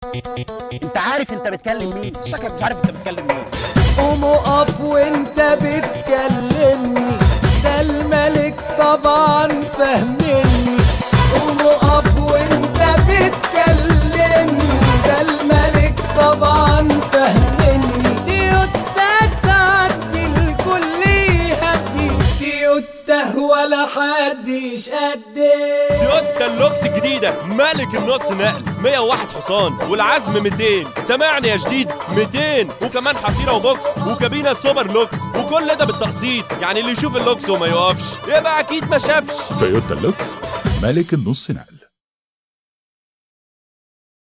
انت عارف انت بتكلم مين شكلك مش عارف انت بتكلم مين قوم اقف وانت بتكلمني ده الملك طبعا فهمني قوم اقف وانت بتكلمني ده الملك طبعا فهمني تيوتا تعدي الكل يهدي تيوتا ولا حدش قدي تويوتا اللوكس الجديدة ملك النص نقل 101 حصان والعزم 200 سامعني يا جديد 200 وكمان حصيرة وبوكس وكابينة سوبر لوكس وكل ده بالتقسيط يعني اللي يشوف اللوكس وما يقفش يبقى أكيد ما شافش تويوتا لوكس ملك النص نقل